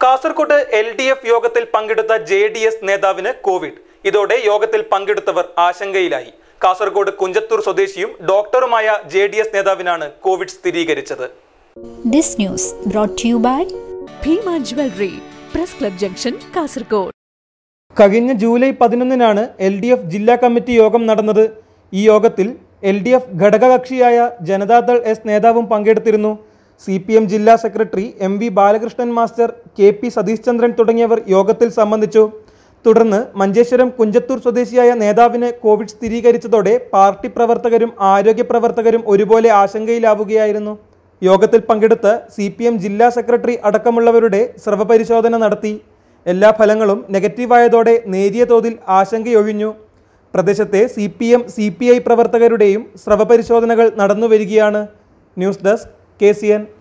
കാസർകോട്ട് L D F യോഗത്തിൽ പങ്കെടുത്ത ജെ ഡി എസ് നേതാവിന് കോവിഡ് ഇതോടെ യോഗത്തിൽ പങ്കെടുത്തവർ ആശങ്കയിലായി കാസർഗോഡ് കുഞ്ചത്തൂർ സ്വദേശിയും ഡോക്ടറുമായ ജെ ഡി എസ് നേതാവിനാണ് കോവിഡ് സ്ഥിരീകരിച്ചത് This news brought to you by Bhima jewellery press club junction Kasaragod കഴിഞ്ഞ ജൂലൈ പതിനൊന്നിനാണ് എൽ ഡി എഫ് ജില്ലാ കമ്മിറ്റി യോഗം നടന്നത് ഈ യോഗത്തിൽ എൽ ഡി എഫ് ഘടകകക്ഷിയായ ജനതാദൾ എസ് നേതാവും പങ്കെടുത്തിരുന്നു സി പി എം ജില്ലാ secretary M V Balakrishnan master K P Satheesh Chandran തുടങ്ങിയവർ യോഗത്തിൽ സംബന്ധിച്ചു തുടർന്ന് മഞ്ചേശ്വരം കുഞ്ചത്തൂർ സ്വദേശിയായ നേതാവിന് കോവിഡ് സ്ഥിരീകരിച്ചതോടെ പാർട്ടി പ്രവർത്തകരും ആരോഗ്യ പ്രവർത്തകരും ഒരുപോലെ ആശങ്കയിലാവുകയായിരുന്നു യോഗത്തിൽ പങ്കെടുത്ത് സി പി എം ജില്ലാ സെക്രട്ടറി അടക്കമുള്ളവരുടെ സ്രവപരിശോധന നടത്തി എല്ലാ ഫലങ്ങളും നെഗറ്റീവായതോടെ നേരിയ തോതിൽ ആശങ്കയൊഴിഞ്ഞു പ്രദേശത്തെ C P M C P I പ്രവർത്തകരുടെയും സ്രവപരിശോധനകൾ നടന്നുവരികയാണ് news desk K C N